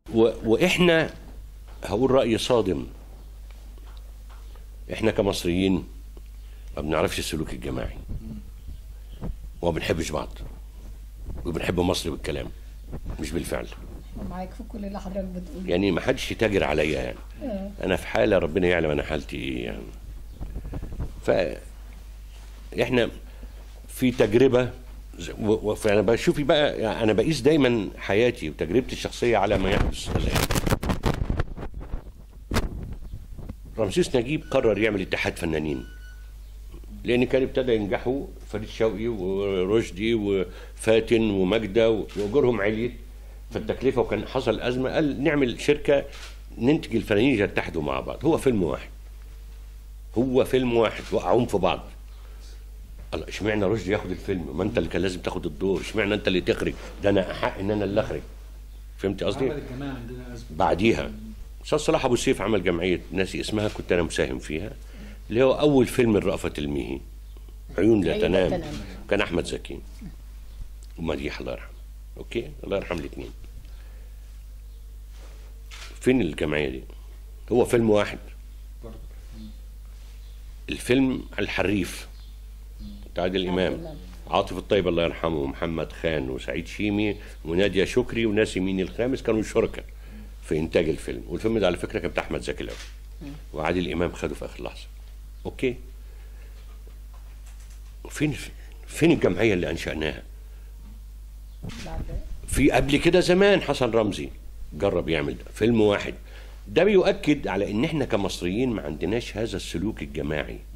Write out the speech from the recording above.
و... واحنا هقول راي صادم احنا كمصريين ما بنعرفش السلوك الجماعي وما بنحبش بعض وبنحب مصر بالكلام مش بالفعل معاك في كل اللي حضرتك بتقوله يعني ما حدش يتاجر عليا يعني آه. انا في حاله ربنا يعلم انا حالتي ايه يعني ف احنا في تجربه ز- و- و- فانا بشوفي بقى يعني انا بقيس دايما حياتي وتجربتي الشخصيه على ما يحدث الان رمسيس نجيب قرر يعمل اتحاد فنانين لان كان ابتدى ينجحوا فريد شوقي ورشدي وفاتن وماجده واجورهم عليت فالتكلفه وكان حصل ازمه قال نعمل شركه ننتج الفنانين يتحدوا مع بعض هو فيلم واحد هو فيلم واحد وقعوهم في بعض الله اشمعنى رشدي ياخد الفيلم ما انت اللي كان لازم تاخد الدور اشمعنى انت اللي تخرج ده انا احق ان انا اللي اخرج فهمت قصدي عمل الجماعه عندنا ازمه بعديها استاذ صلاح ابو سيف عمل جمعيه ناسي اسمها كنت انا مساهم فيها اللي هو اول فيلم لرأفت الميهي عيون لا عيون لا تنام تنام. كان احمد زكي ومديح الله يرحمه اوكي الله يرحم الاثنين فين الجمعيه دي هو فيلم واحد برضه الفيلم الحريف بتاع عادل امام عاطف الطيب الله يرحمه ومحمد خان وسعيد شيمي وناديه شكري وناسي مين الخامس كانوا شركاء في انتاج الفيلم والفيلم ده على فكره كان بتاع احمد زكي الاول وعادل امام خده في اخر لحظه اوكي فين فين الجمعيه اللي انشاناها بعد في قبل كده زمان حسن رمزي جرب يعمل ده فيلم واحد ده بيؤكد على ان احنا كمصريين ما عندناش هذا السلوك الجماعي